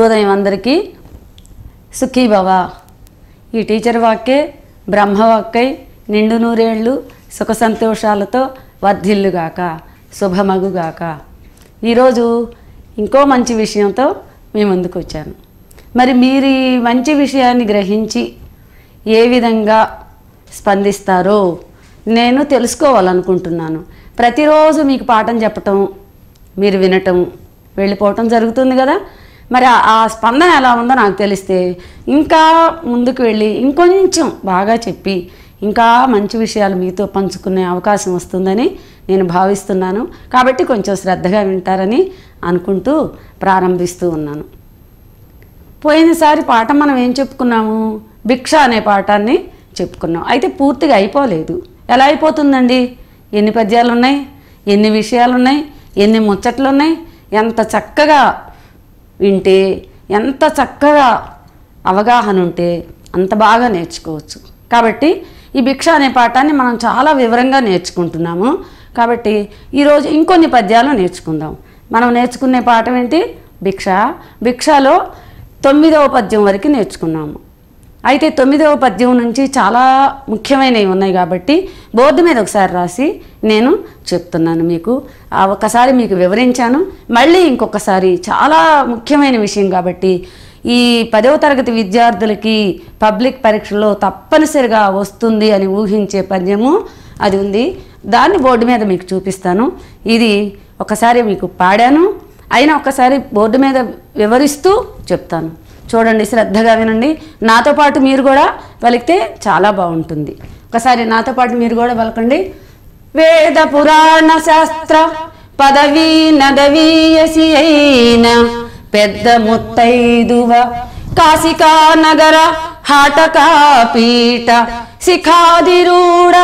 శుభోదయం అందరికీ సుఖీ భవ ఈ టీచర్ వాక్కే బ్రహ్మవాక్కై నిండు నూరేళ్ళు సుఖ సంతోషాలతో వర్ధిల్లుగాక శుభమగుగాక ఈరోజు ఇంకో మంచి విషయంతో మీ ముందుకు వచ్చాను మరి మీరు ఈ మంచి విషయాన్ని గ్రహించి ఏ విధంగా స్పందిస్తారో నేను తెలుసుకోవాలనుకుంటున్నాను ప్రతిరోజు మీకు పాఠం చెప్పటం మీరు వినటం వెళ్ళిపోవటం జరుగుతుంది కదా మరి ఆ- ఆ స్పందన ఎలా ఉందో నాకు తెలిస్తే ఇంకా ముందుకు వెళ్ళి ఇంకొంచెం బాగా చెప్పి ఇంకా మంచి విషయాలు మీతో పంచుకునే అవకాశం వస్తుందని నేను భావిస్తున్నాను కాబట్టి కొంచెం శ్రద్ధగా వింటారని అనుకుంటూ ప్రారంభిస్తూ ఉన్నాను పోయినసారి పాఠం మనం ఏం చెప్పుకున్నాము భిక్ష అనే పాఠాన్ని చెప్పుకున్నాం అయితే పూర్తిగా అయిపోలేదు ఎలా అయిపోతుందండి ఎన్ని పద్యాలు ఉన్నాయి ఎన్ని విషయాలు ఉన్నాయి ఎన్ని ముచ్చట్లు ఉన్నాయి ఎంత చక్కగా వింటే ఎంత చక్కగా అవగాహన ఉంటే అంత బాగా నేర్చుకోవచ్చు కాబట్టి ఈ భిక్ష అనే పాఠాన్ని మనం చాలా వివరంగా నేర్చుకుంటున్నాము కాబట్టి ఈరోజు ఇంకొన్ని పద్యాలు నేర్చుకుందాం మనం నేర్చుకునే పాఠం ఏంటి భిక్ష భిక్షలో తొమ్మిదవ పద్యం వరకు నేర్చుకున్నాము అయితే తొమ్మిదవ పద్యం నుంచి చాలా ముఖ్యమైనవి ఉన్నాయి కాబట్టి బోర్డు మీద ఒకసారి రాసి నేను చెప్తున్నాను మీకు ఆ ఒక్కసారి మీకు వివరించాను మళ్ళీ ఇంకొకసారి చాలా ముఖ్యమైన విషయం కాబట్టి ఈ పదవ తరగతి విద్యార్థులకి పబ్లిక్ పరీక్షలో తప్పనిసరిగా వస్తుంది అని ఊహించే పద్యము అది ఉంది దాన్ని బోర్డు మీద మీకు చూపిస్తాను ఇది ఒకసారి మీకు పాడాను అయినా ఒక్కసారి బోర్డు మీద వివరిస్తూ చెప్తాను చూడండి శ్రద్ధగా వినండి నాతో పాటు మీరు కూడా పలికితే చాలా బాగుంటుంది ఒకసారి నాతో పాటు మీరు కూడా పలకండి వేద పురాణ శాస్త్ర పదవీ నదవీయసి అయిన పెద్ద ముత్తైదువ కాశికా నగర హాటకా పీఠ శిఖాదిరూఢ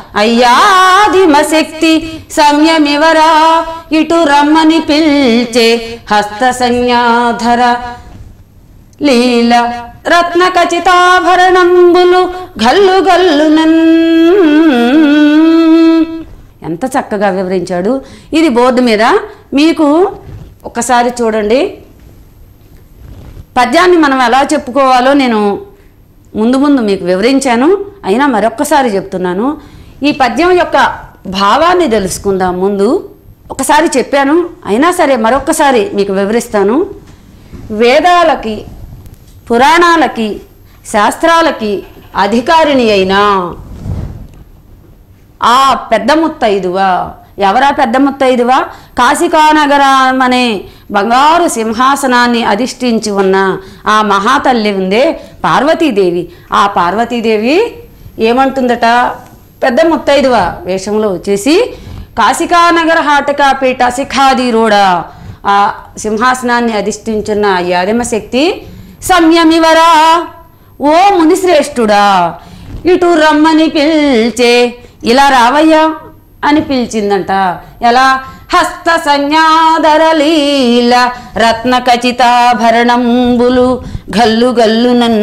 అయ్యాదిమ శక్తి సంయమివరా ఇటు రమ్మని పిల్చే హస్త సంజ్ఞాధర లీల రత్న ఖచితాభరణంబులు గల్లు గల్లునన్ ఎంత చక్కగా వివరించాడు ఇది బోర్డు మీద మీకు ఒకసారి చూడండి పద్యాన్ని మనం ఎలా చెప్పుకోవాలో నేను ముందు ముందు మీకు వివరించాను అయినా మరొక్కసారి చెప్తున్నాను ఈ పద్యం యొక్క భావాన్ని తెలుసుకుందాం ముందు ఒకసారి చెప్పాను అయినా సరే మరొక్కసారి మీకు వివరిస్తాను వేదాలకి పురాణాలకి శాస్త్రాలకి అధికారిని అయినా ఆ పెద్ద ముత్తైదువా ఎవరా పెద్ద ముత్తైదువా కాశికానగరం అనే బంగారు సింహాసనాన్ని అధిష్ఠించి ఉన్న ఆ మహాతల్లి ఉందే పార్వతీదేవి ఆ పార్వతీదేవి ఏమంటుందట పెద్ద ముత్తైదువ వేషంలో వచ్చేసి కాశికానగర హాటకా పీఠ శిఖాదిరూఢ ఆ సింహాసనాన్ని అధిష్ఠించున్న ఆ యాదమ శక్తి సంయమివరా ఓ మునిశ్రేష్ఠుడా ఇటు రమ్మని పిలిచే ఇలా రావయ్యా అని పిలిచిందంట ఎలా హస్త సంజ్ఞాధరలీల రత్న ఖచితాభరణంబులు గల్లు గల్లునన్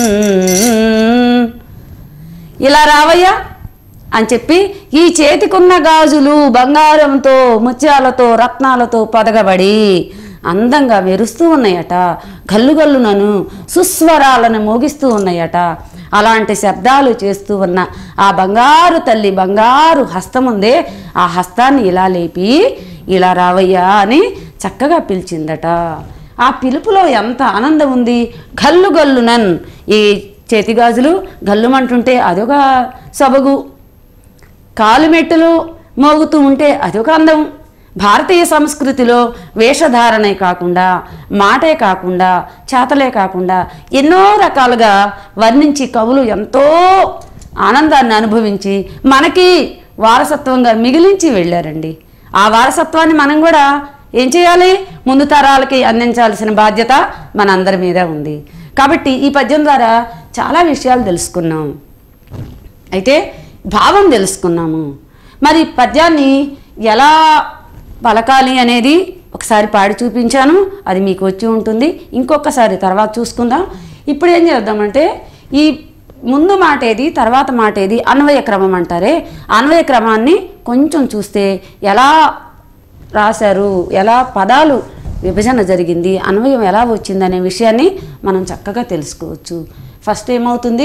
ఇలా రావయ్యా అని చెప్పి ఈ చేతికున్న గాజులు బంగారంతో ముత్యాలతో రత్నాలతో పొదగబడి అందంగా మెరుస్తూ ఉన్నాయట గల్లు గల్లునను సుస్వరాలను మోగిస్తూ ఉన్నాయట అలాంటి శబ్దాలు చేస్తూ ఉన్న ఆ బంగారు తల్లి బంగారు హస్తం ఉందే ఆ హస్తాన్ని ఇలా లేపి ఇలా రావయ్యా అని చక్కగా పిలిచిందట ఆ పిలుపులో ఎంత ఆనందం ఉంది గల్లు గల్లునన్ ఈ చేతి గాజులు గల్లుమంటుంటే అదొక సొబగు కాలు మెట్టులు మోగుతూ ఉంటే అదొక అందం భారతీయ సంస్కృతిలో వేషధారణే కాకుండా మాటే కాకుండా చేతలే కాకుండా ఎన్నో రకాలుగా వర్ణించి కవులు ఎంతో ఆనందాన్ని అనుభవించి మనకి వారసత్వంగా మిగిలించి వెళ్ళారండి ఆ వారసత్వాన్ని మనం కూడా ఏం చేయాలి ముందు తరాలకి అందించాల్సిన బాధ్యత మనందరి మీద ఉంది కాబట్టి ఈ పద్యం ద్వారా చాలా విషయాలు తెలుసుకున్నాం అయితే భావం తెలుసుకున్నాము మరి పద్యాన్ని ఎలా పలకాలి అనేది ఒకసారి పాడి చూపించాను అది మీకు వచ్చి ఉంటుంది ఇంకొకసారి తర్వాత చూసుకుందాం ఇప్పుడు ఏం చేద్దామంటే ఈ ముందు మాట ఏది తర్వాత మాట ఏది అన్వయ క్రమం అంటారే అన్వయ క్రమాన్ని కొంచెం చూస్తే ఎలా రాశారు ఎలా పదాలు విభజన జరిగింది అన్వయం ఎలా వచ్చిందనే విషయాన్ని మనం చక్కగా తెలుసుకోవచ్చు ఫస్ట్ ఏమవుతుంది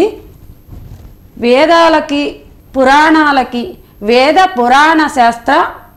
వేదాలకి పురాణాలకి వేద పురాణ శాస్త్ర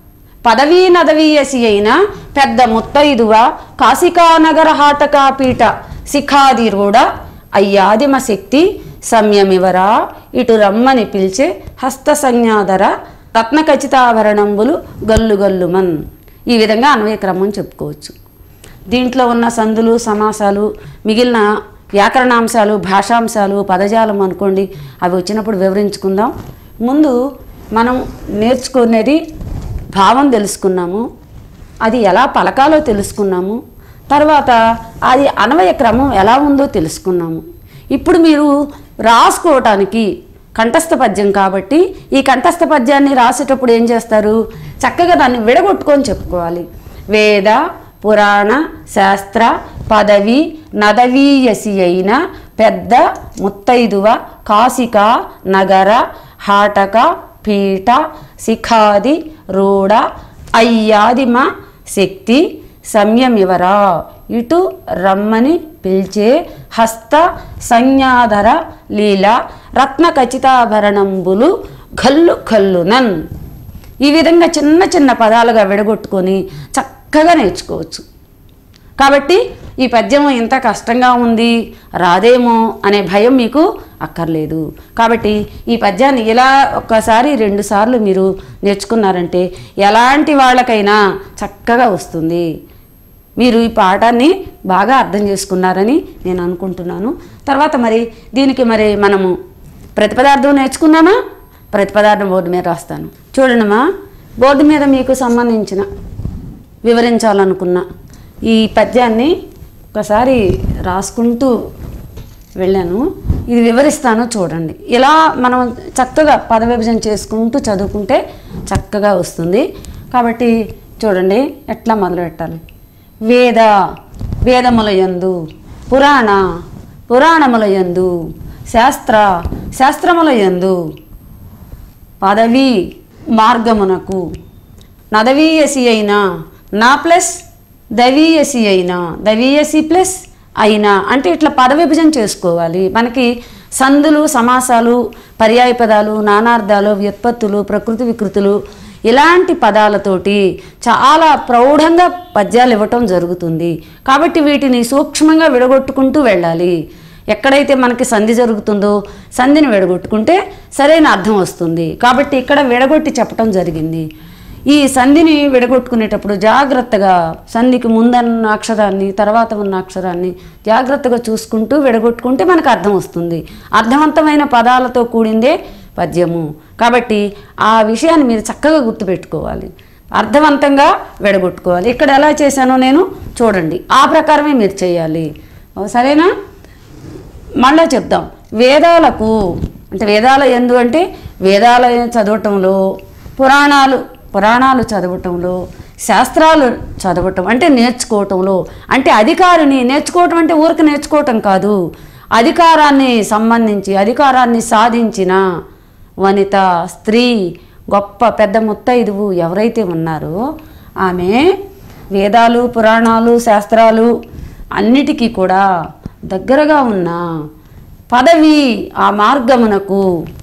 పదవీ నదవీయసి అయిన పెద్ద ముత్తైదువ కాశికానగర హాటకాపీఠ శిఖాదిరూఢ అయ్యాదిమ శక్తి సంయమివరా ఇటు రమ్మని పిలిచే హస్త సంజ్ఞాధర రత్న ఖచ్చితాభరణంబులు గల్లు గల్లుమన్ ఈ విధంగా అన్వయ క్రమం చెప్పుకోవచ్చు దీంట్లో ఉన్న సందులు సమాసాలు మిగిలిన వ్యాకరణాంశాలు భాషాంశాలు పదజాలం అనుకోండి అవి వచ్చినప్పుడు వివరించుకుందాం ముందు మనం నేర్చుకునేది భావం తెలుసుకున్నాము అది ఎలా పలకాలో తెలుసుకున్నాము తర్వాత అది అన్వయ క్రమం ఎలా ఉందో తెలుసుకున్నాము ఇప్పుడు మీరు రాసుకోవటానికి కంఠస్థ పద్యం కాబట్టి ఈ కంఠస్థ పద్యాన్ని రాసేటప్పుడు ఏం చేస్తారు చక్కగా దాన్ని విడగొట్టుకొని చెప్పుకోవాలి వేద పురాణ శాస్త్ర పదవి నదవీయసి అయిన పెద్ద ముత్తైదువ కాశిక నగర హాటక పీఠ శిఖాది రూఢ అయ్యాదిమ శక్తి సంయమివరా ఇటు రమ్మని పిలిచే హస్త సంజ్ఞాధర లీల రత్న ఖచ్చితాభరణంబులు గల్లు గల్లునన్ ఈ విధంగా చిన్న చిన్న పదాలుగా విడగొట్టుకొని చక్కగా నేర్చుకోవచ్చు కాబట్టి ఈ పద్యం ఇంత కష్టంగా ఉంది రాదేమో అనే భయం మీకు అక్కర్లేదు కాబట్టి ఈ పద్యాన్ని ఇలా ఒక్కసారి రెండు సార్లు మీరు నేర్చుకున్నారంటే ఎలాంటి వాళ్ళకైనా చక్కగా వస్తుంది మీరు ఈ పాఠాన్ని బాగా అర్థం చేసుకున్నారని నేను అనుకుంటున్నాను తర్వాత మరి దీనికి మరి మనము ప్రతిపదార్థం నేర్చుకుందామా ప్రతిపదార్థం బోర్డు మీద రాస్తాను చూడండిమా బోర్డు మీద మీకు సంబంధించిన వివరించాలనుకున్న ఈ పద్యాన్ని ఒకసారి రాసుకుంటూ వెళ్ళాను ఇది వివరిస్తాను చూడండి ఇలా మనం చక్కగా పద విభజన చేసుకుంటూ చదువుకుంటే చక్కగా వస్తుంది కాబట్టి చూడండి ఎట్లా మొదలు పెట్టాలి వేద వేదముల యందు పురాణ పురాణముల యందు శాస్త్ర శాస్త్రముల యందు పదవి మార్గమునకు నదవీయసి అయిన నా ప్లస్ దవీయసి అయిన దవీయసి ప్లస్ అయినా అంటే ఇట్లా పద విభజన చేసుకోవాలి మనకి సందులు సమాసాలు పర్యాయ పదాలు నానార్థాలు వ్యుత్పత్తులు ప్రకృతి వికృతులు ఇలాంటి పదాలతోటి చాలా ప్రౌఢంగా పద్యాలు ఇవ్వటం జరుగుతుంది కాబట్టి వీటిని సూక్ష్మంగా విడగొట్టుకుంటూ వెళ్ళాలి ఎక్కడైతే మనకి సంధి జరుగుతుందో సంధిని విడగొట్టుకుంటే సరైన అర్థం వస్తుంది కాబట్టి ఇక్కడ విడగొట్టి చెప్పటం జరిగింది ఈ సంధిని విడగొట్టుకునేటప్పుడు జాగ్రత్తగా సంధికి ముందన్న అక్షరాన్ని తర్వాత ఉన్న అక్షరాన్ని జాగ్రత్తగా చూసుకుంటూ విడగొట్టుకుంటే మనకు అర్థం వస్తుంది అర్థవంతమైన పదాలతో కూడిందే పద్యము కాబట్టి ఆ విషయాన్ని మీరు చక్కగా గుర్తుపెట్టుకోవాలి అర్థవంతంగా విడగొట్టుకోవాలి ఇక్కడ ఎలా చేశానో నేను చూడండి ఆ ప్రకారమే మీరు చేయాలి ఓ, సరేనా మళ్ళా చెప్దాం వేదాలకు అంటే వేదాల ఎందు అంటే వేదాల చదవటంలో పురాణాలు పురాణాలు చదవటంలో శాస్త్రాలు చదవటం అంటే నేర్చుకోవటంలో అంటే అధికారిని నేర్చుకోవటం అంటే ఊరికి నేర్చుకోవటం కాదు అధికారాన్ని సంబంధించి అధికారాన్ని సాధించిన వనిత స్త్రీ గొప్ప పెద్ద ముత్తైదువు ఎవరైతే ఉన్నారో ఆమె వేదాలు పురాణాలు శాస్త్రాలు అన్నిటికీ కూడా దగ్గరగా ఉన్న పదవి ఆ మార్గమునకు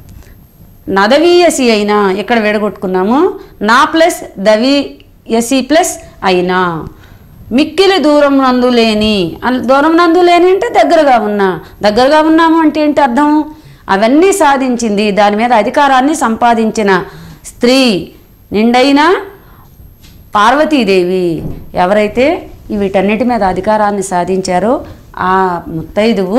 నదవీయసి అయినా ఇక్కడ విడగొట్టుకున్నాము నా ప్లస్ దవి ఎసి ప్లస్ అయినా మిక్కిలి దూరం నందు లేని అన్- దూరం నందు లేని అంటే దగ్గరగా ఉన్నా దగ్గరగా ఉన్నాము అంటే ఏంటి అర్థం అవన్నీ సాధించింది దాని మీద అధికారాన్ని సంపాదించిన స్త్రీ నిండైన పార్వతీదేవి ఎవరైతే ఈ వీటన్నిటి మీద అధికారాన్ని సాధించారో ఆ ముత్తైదువు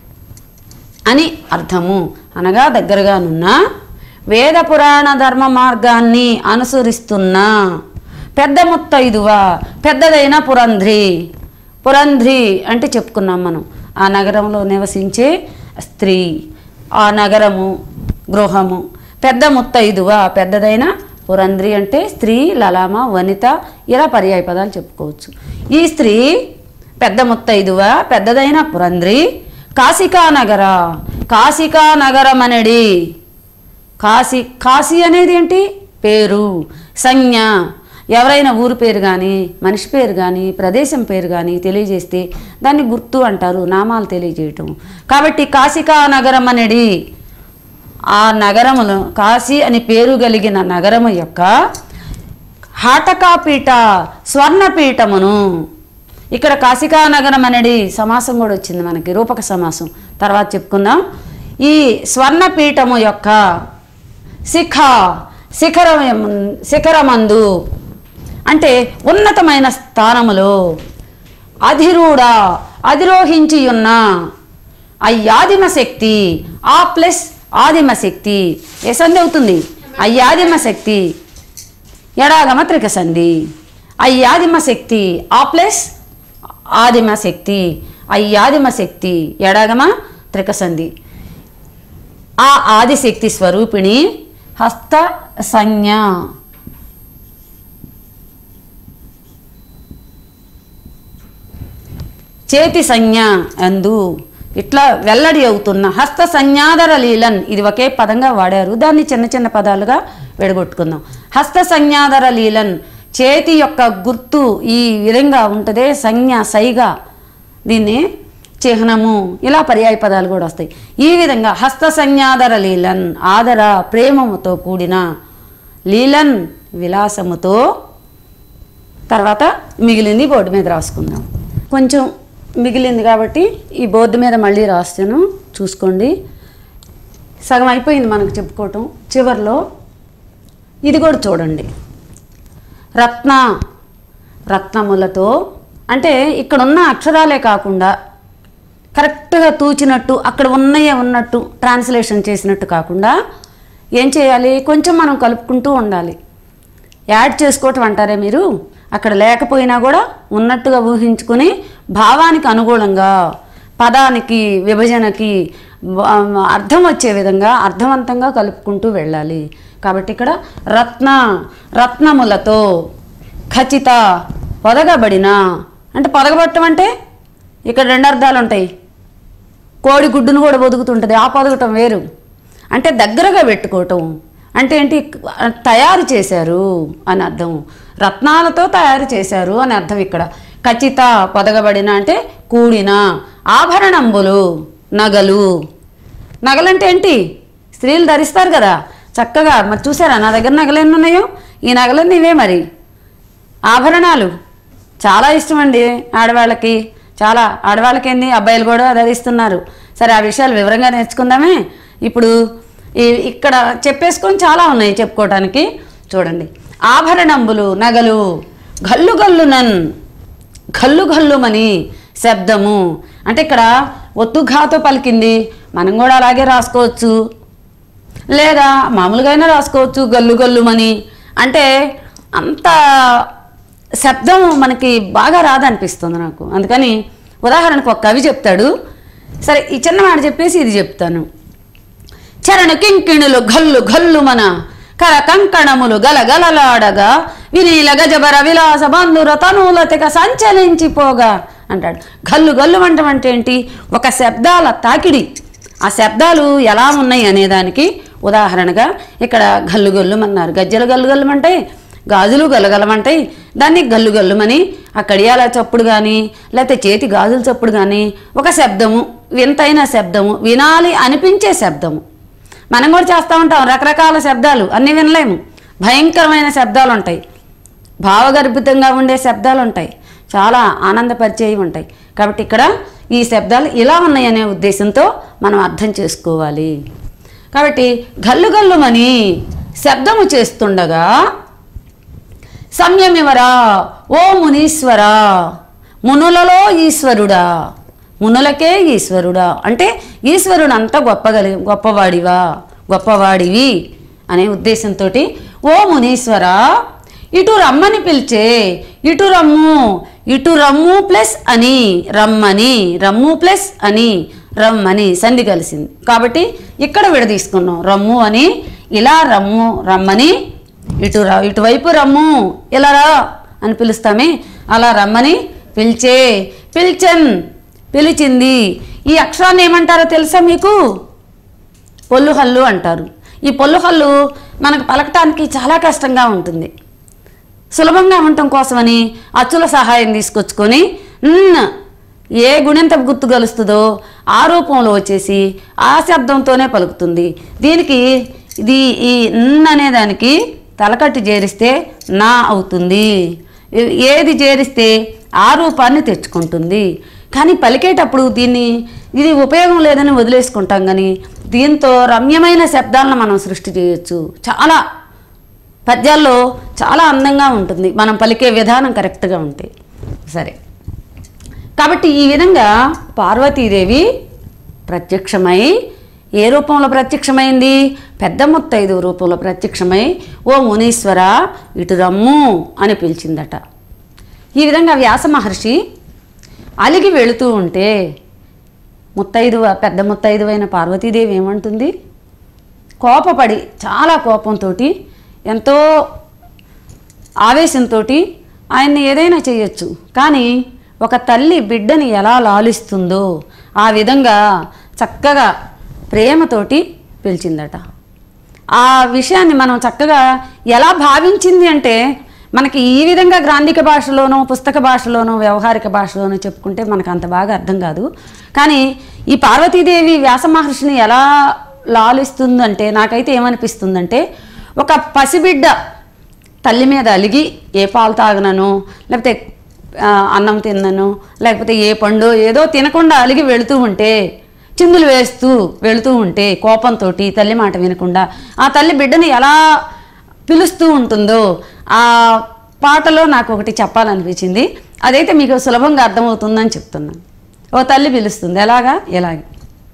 అని అర్థము అనగా దగ్గరగానున్న వేద పురాణ ధర్మ మార్గాన్ని అనుసరిస్తున్న పెద్ద ముత్తైదువ పెద్దదైన పురంధ్రి పురంధ్రి అంటే చెప్పుకున్నాం మనం ఆ నగరంలో నివసించే స్త్రీ ఆ నగరము గృహము పెద్ద ముత్తైదువ పెద్దదైన పురంధ్రి అంటే స్త్రీ లలామ వనిత ఇలా పర్యాయ పదాలు చెప్పుకోవచ్చు ఈ స్త్రీ పెద్ద ముత్తైదువ పెద్దదైన పురంధ్రి కాశికా నగర కాశికా నగరం అనేది కాశీ కాశీ అనేది ఏంటి పేరు సంజ్ఞ ఎవరైనా ఊరు పేరు కానీ మనిషి పేరు కానీ ప్రదేశం పేరు కానీ తెలియజేస్తే దాన్ని గుర్తు అంటారు నామాలు తెలియజేయటం కాబట్టి కాశికా నగరం అనేది ఆ నగరమును కాశీ అని పేరు కలిగిన నగరము యొక్క హాటకాపీఠ స్వర్ణపీఠమును ఇక్కడ కాశికా నగరం అనేది సమాసం కూడా వచ్చింది మనకి రూపక సమాసం తర్వాత చెప్పుకుందాం ఈ స్వర్ణపీఠము యొక్క శిఖ శిఖరం శిఖరమందు అంటే ఉన్నతమైన స్థానములో అధిరూఢ అధిరోహించి ఉన్న అయ్యాదిమ శక్తి ఆ ప్లస్ ఆదిమ శక్తి ఏ సంధి అవుతుంది అయ్యాదిమ శక్తి ఎడాగమ త్రిక సంధి అయ్యాదిమ శక్తి ఆ ప్లస్ ఆదిమ శక్తి అయ్యాదిమ శక్తి ఎడాగమ త్రిక సంధి ఆ ఆదిశక్తి స్వరూపిణి హస్త సంజ్ఞ చేతి సంజ్ఞ అందు ఇట్లా వెల్లడి అవుతున్న హస్త సంజ్ఞాధర లీలన్ ఇది ఒకే పదంగా వాడారు దాన్ని చిన్న చిన్న పదాలుగా విడగొట్టుకుందాం హస్త సంజ్ఞాధర లీలన్ చేతి యొక్క గుర్తు ఈ విధంగా ఉంటుందే సంజ్ఞ సైగా దీన్ని చిహ్నము ఇలా పర్యాయ పదాలు కూడా వస్తాయి ఈ విధంగా హస్త సంజ్ఞాధర లీలన్ ఆదర ప్రేమముతో కూడిన లీలన్ విలాసముతో తర్వాత మిగిలింది బోర్డు మీద రాసుకుందాం కొంచెం మిగిలింది కాబట్టి ఈ బోర్డు మీద మళ్ళీ రాస్తాను చూసుకోండి సగం అయిపోయింది మనకు చెప్పుకోవటం చివర్లో ఇది కూడా చూడండి రత్న రత్నములతో అంటే ఇక్కడ ఉన్న అక్షరాలే కాకుండా కరెక్ట్గా తూచినట్టు అక్కడ ఉన్నయే ఉన్నట్టు ట్రాన్స్లేషన్ చేసినట్టు కాకుండా ఏం చేయాలి కొంచెం మనం కలుపుకుంటూ ఉండాలి యాడ్ చేసుకోవటం అంటారే మీరు అక్కడ లేకపోయినా కూడా ఉన్నట్టుగా ఊహించుకుని భావానికి అనుగుణంగా పదానికి విభజనకి వ- అర్థం వచ్చే విధంగా అర్థవంతంగా కలుపుకుంటూ వెళ్ళాలి కాబట్టి ఇక్కడ రత్న రత్నములతో ఖచ్చిత పొదగబడిన అంటే పొదగబట్టం అంటే ఇక్కడ రెండు అర్థాలు ఉంటాయి కోడి గుడ్డును కూడా బతుకుతుంటుంది ఆ పొదగటం వేరు అంటే దగ్గరగా పెట్టుకోవటం అంటే ఏంటి తయారు చేశారు అని అర్థం రత్నాలతో తయారు చేశారు అని అర్థం ఇక్కడ ఖచ్చిత పొదగబడిన అంటే కూడిన ఆభరణంబులు నగలు నగలంటే ఏంటి స్త్రీలు ధరిస్తారు కదా చక్కగా మరి చూసారా నా దగ్గర నగలు ఎన్ని ఉన్నాయో ఈ నగలన్నీ ఇవే మరి ఆభరణాలు చాలా ఇష్టం అండి ఆడవాళ్ళకి చాలా ఆడవాళ్ళకి ఏంది అబ్బాయిలు కూడా ధరిస్తున్నారు సరే ఆ విషయాలు వివరంగా నేర్చుకుందామే ఇప్పుడు ఈ ఇక్కడ చెప్పేసుకొని చాలా ఉన్నాయి చెప్పుకోవటానికి చూడండి ఆభరణంబులు నగలు గల్లు గల్లునన్ గల్లు గల్లుమని శబ్దము అంటే ఇక్కడ ఒత్తుఘాతో పలికింది మనం కూడా అలాగే రాసుకోవచ్చు లేదా మామూలుగా అయినా రాసుకోవచ్చు గల్లు గల్లుమని అంటే అంత శబ్దం మనకి బాగా రాదనిపిస్తుంది నాకు అందుకని ఉదాహరణకు ఒక కవి చెప్తాడు సరే ఈ చిన్న మాట చెప్పేసి ఇది చెప్తాను చరణు కింకిణులు గల్లు గల్లు మన కర కంకణములు గల గలలాడగా వినీల గజబర విలాస బంధుర తనువుల తెగ సంచలించిపోగా అంటాడు గల్లు గల్లు అంటం అంటే ఏంటి ఒక శబ్దాల తాకిడి ఆ శబ్దాలు ఎలా ఉన్నాయి అనేదానికి ఉదాహరణగా ఇక్కడ గల్లు గల్లుమన్నారు గజ్జలు గల్లు గల్లుమంటాయి గాజులు గలగలమంటాయి దాన్ని గల్లు గల్లుమని ఆ కడియాల చప్పుడు కానీ లేకపోతే చేతి గాజుల చప్పుడు కానీ ఒక శబ్దము వింతైన శబ్దము వినాలి అనిపించే శబ్దము మనం కూడా చేస్తూ ఉంటాం రకరకాల శబ్దాలు అన్నీ వినలేము భయంకరమైన శబ్దాలు ఉంటాయి భావగర్భితంగా ఉండే శబ్దాలు ఉంటాయి చాలా ఆనందపరిచేవి ఉంటాయి కాబట్టి ఇక్కడ ఈ శబ్దాలు ఇలా ఉన్నాయనే ఉద్దేశంతో మనం అర్థం చేసుకోవాలి కాబట్టి గల్లు గల్లుమని శబ్దము చేస్తుండగా సంయమివరా ఓ మునీశ్వరా మునులలో ఈశ్వరుడా మునులకే ఈశ్వరుడా అంటే ఈశ్వరుడు అంత గొప్పగలి గొప్పవాడివా గొప్పవాడివి అనే ఉద్దేశంతో ఓ మునీశ్వరా ఇటు రమ్మని పిలిచే ఇటు రమ్ము ఇటు రమ్ము ప్లస్ అని రమ్మని రమ్ము ప్లస్ అని రమ్మని సంధి కలిసింది కాబట్టి ఇక్కడ విడదీసుకున్నాం రమ్ము అని ఇలా రమ్ము రమ్మని ఇటు రా ఇటువైపు రమ్ము ఇలా రా అని పిలుస్తామే అలా రమ్మని పిలిచే పిలిచన్ పిలిచింది ఈ అక్షరాన్ని ఏమంటారో తెలుసా మీకు పొల్లు హల్లు అంటారు ఈ పొల్లు హల్లు మనకు పలకటానికి చాలా కష్టంగా ఉంటుంది సులభంగా ఉండటం కోసమని అచ్చుల సహాయం తీసుకొచ్చుకొని "న్" ఏ గుణింత గుర్తు కలుస్తుందో ఆ రూపంలో వచ్చేసి ఆ శబ్దంతోనే పలుకుతుంది దీనికి ఇది ఈ "న్" అనే దానికి తలకట్టు చేరిస్తే నా అవుతుంది ఏ- ఏది చేరిస్తే ఆ రూపాన్ని తెచ్చుకుంటుంది కానీ పలికేటప్పుడు దీన్ని ఇది ఉపయోగం లేదని వదిలేసుకుంటాం కానీ దీంతో రమ్యమైన శబ్దాలను మనం సృష్టి చేయొచ్చు చాలా పద్యాల్లో చాలా అందంగా ఉంటుంది మనం పలికే విధానం కరెక్ట్గా ఉంటే సరే కాబట్టి ఈ విధంగా పార్వతీదేవి ప్రత్యక్షమై ఏ రూపంలో ప్రత్యక్షమైంది పెద్ద ముత్తైదు రూపంలో ప్రత్యక్షమై ఓ మునీశ్వర ఇటు రమ్ము అని పిలిచిందట ఈ విధంగా వ్యాస మహర్షి అలిగి వెళుతూ ఉంటే ముత్తైదువ పెద్ద ముత్తైదువైన పార్వతీదేవి ఏమంటుంది కోపపడి చాలా కోపంతో ఎంతో ఆవేశంతో ఆయన్ని ఏదైనా చేయొచ్చు కానీ ఒక తల్లి బిడ్డని ఎలా లాలిస్తుందో ఆ విధంగా చక్కగా ప్రేమతోటి పిలిచిందట ఆ విషయాన్ని మనం చక్కగా ఎలా భావించింది అంటే మనకి ఈ విధంగా గ్రాంధిక భాషలోనో పుస్తక భాషలోనో వ్యవహారిక భాషలోనో చెప్పుకుంటే మనకు అంత బాగా అర్థం కాదు కానీ ఈ పార్వతీదేవి వ్యాస మహర్షిని ఎలా లాలిస్తుందంటే నాకైతే ఏమనిపిస్తుందంటే ఒక పసిబిడ్డ తల్లి మీద అలిగి ఏ పాలు తాగనను లేకపోతే ఆ, అన్నం తిన్నను లేకపోతే ఏ పండు ఏదో తినకుండా అలిగి వెళుతూ ఉంటే చిందులు వేస్తూ వెళుతూ ఉంటే కోపంతో తల్లి మాట వినకుండా ఆ తల్లి బిడ్డని ఎలా పిలుస్తూ ఉంటుందో ఆ పాటలో నాకు ఒకటి చెప్పాలనిపించింది అదైతే మీకు సులభంగా అర్థమవుతుందని చెప్తున్నాను ఓ తల్లి పిలుస్తుంది ఎలాగా ఎలాగే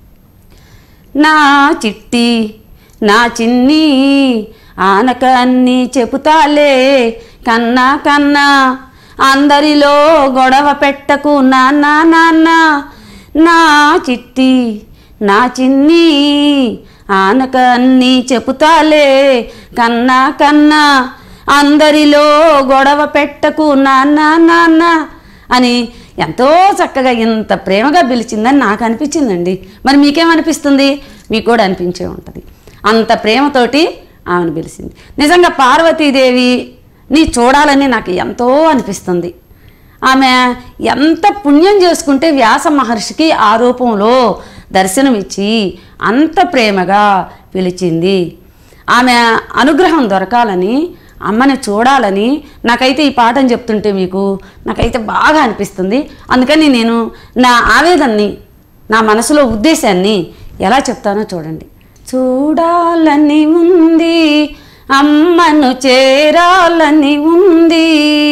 నా చిట్టి నా చిన్ని ఆనక అన్ని చెబుతాలే కన్నా కన్నా అందరిలో గొడవ పెట్టకు నాన్న నాన్న నా చిట్టి నా చిన్ని ఆనక అన్ని చెబుతాలే కన్నా కన్నా అందరిలో గొడవ పెట్టకు నాన్న నాన్న అని ఎంతో చక్కగా ఇంత ప్రేమగా పిలిచిందని నాకు అనిపించిందండి మరి మీకేమనిపిస్తుంది మీకు కూడా అనిపించే ఉంటుంది అంత ప్రేమతోటి ఆమెను పిలిచింది నిజంగా పార్వతీదేవి నీ చూడాలని నాకు ఎంతో అనిపిస్తుంది ఆమె ఎంత పుణ్యం చేసుకుంటే వ్యాస మహర్షికి ఆ రూపంలో దర్శనమిచ్చి అంత ప్రేమగా పిలిచింది ఆమె అనుగ్రహం దొరకాలని అమ్మని చూడాలని నాకైతే ఈ పాఠం చెప్తుంటే మీకు నాకైతే బాగా అనిపిస్తుంది అందుకని నేను నా ఆవేదనని నా మనసులో ఉద్దేశాన్ని ఎలా చెప్తానో చూడండి చూడాలని ఉంది అమ్మను చేరాలని ఉంది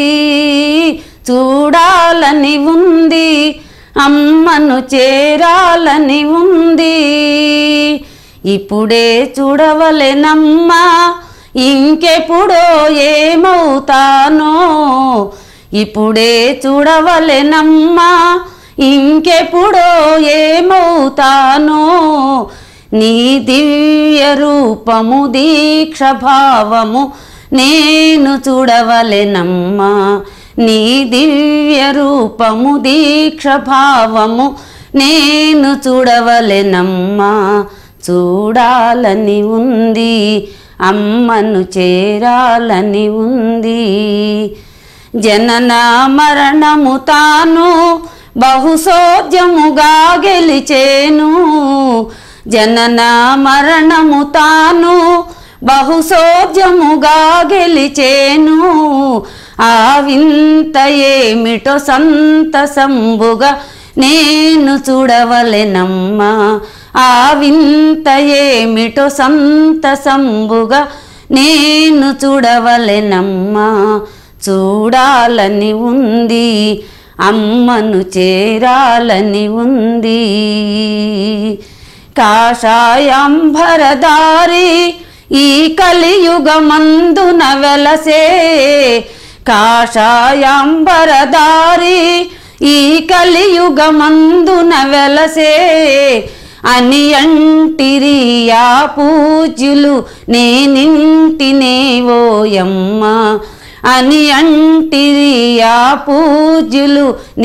చూడాలని ఉంది అమ్మను చేరాలని ఉంది ఇప్పుడే చూడవలెనమ్మా ఇంకెప్పుడో ఏమవుతానో ఇప్పుడే చూడవలెనమ్మా ఇంకెప్పుడో ఏమవుతానో నీ దివ్య రూపము దీక్ష భావము నేను చూడవలెనమ్మా నీ దివ్య రూపము దీక్ష భావము నేను చూడవలెనమ్మా చూడాలని ఉంది అమ్మను చేరాలని ఉంది జనన మరణము తాను బహుశోద్యముగా గెలిచేను జనన మరణము తాను బహుశోద్యముగా గెలిచేను ఆ వింత ఏమిటో సంతసంబుగా నేను చూడవలెనమ్మా ఆ వింత ఏమిటో సంతసంబుగా నేను చూడవలెనమ్మా చూడాలని ఉంది అమ్మను చేరాలని ఉంది కాషాయాంబరదారి ఈ కలియుగమందున వెలసే కాషాయాంబరదారి ఈ కలియుగమందున వెలసే అని అంటిరియా పూజ్యులు నేనింటినేవోయమ్మ అని అంటిరియా పూజ్యులు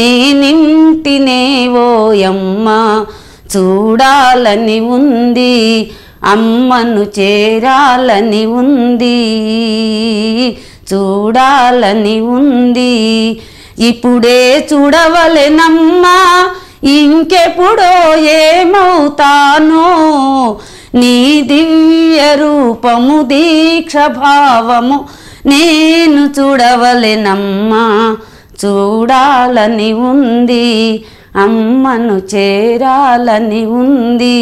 నేనింటినేవోయమ్మ చూడాలని ఉంది అమ్మను చేరాలని ఉంది చూడాలని ఉంది ఇప్పుడే చూడవలెనమ్మా ఇంకెప్పుడో ఏమవుతానో నీ దివ్య రూపము దీక్ష భావము నేను చూడవలెనమ్మా చూడాలని ఉంది అమ్మను చేరాలని ఉంది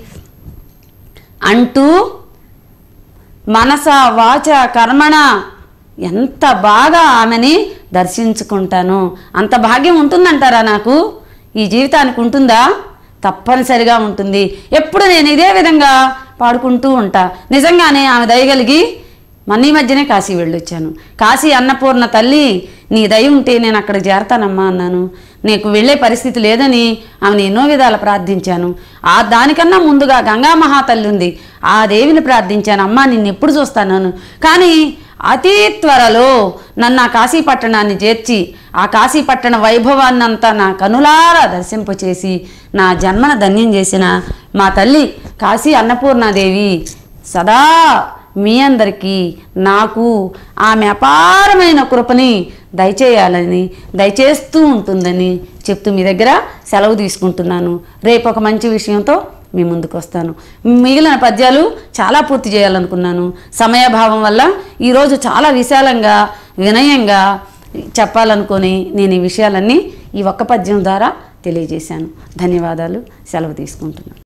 అంటూ మనస వాచ కర్మణ ఎంత బాగా ఆమెని దర్శించుకుంటాను అంత భాగ్యం ఉంటుందంటారా నాకు ఈ జీవితానికి ఉంటుందా తప్పనిసరిగా ఉంటుంది ఎప్పుడు నేను ఇదే విధంగా పాడుకుంటూ ఉంటా నిజంగానే ఆమె దయగలిగి మన ఈ మధ్యనే కాశీ వెళ్ళొచ్చాను కాశీ అన్నపూర్ణ తల్లి నీ దయ ఉంటే నేను అక్కడ చేరతానమ్మా అన్నాను నీకు వెళ్ళే పరిస్థితి లేదని ఆమెను ఎన్నో విధాలు ప్రార్థించాను ఆ దానికన్నా ముందుగా గంగా మహాతల్లి ఉంది ఆ దేవిని ప్రార్థించాను అమ్మా నిన్ను ఎప్పుడు చూస్తాను కానీ అతి త్వరలో నన్ను ఆ కాశీ పట్టణాన్ని చేర్చి ఆ కాశీ పట్టణ వైభవాన్నంతా నా కనులారా దర్శింపచేసి నా జన్మన ధన్యం చేసిన మా తల్లి కాశీ అన్నపూర్ణాదేవి సదా మీ అందరికీ నాకు ఆమె అపారమైన కృపని దయచేయాలని దయచేస్తూ ఉంటుందని చెప్తూ మీ దగ్గర సెలవు తీసుకుంటున్నాను రేపు ఒక మంచి విషయంతో మీ ముందుకు వస్తాను మిగిలిన పద్యాలు చాలా పూర్తి చేయాలనుకున్నాను సమయాభావం వల్ల ఈరోజు చాలా విశాలంగా వినయంగా చెప్పాలనుకొని నేను ఈ విషయాలన్నీ ఈ ఒక్క పద్యం ద్వారా తెలియజేశాను ధన్యవాదాలు సెలవు తీసుకుంటున్నాను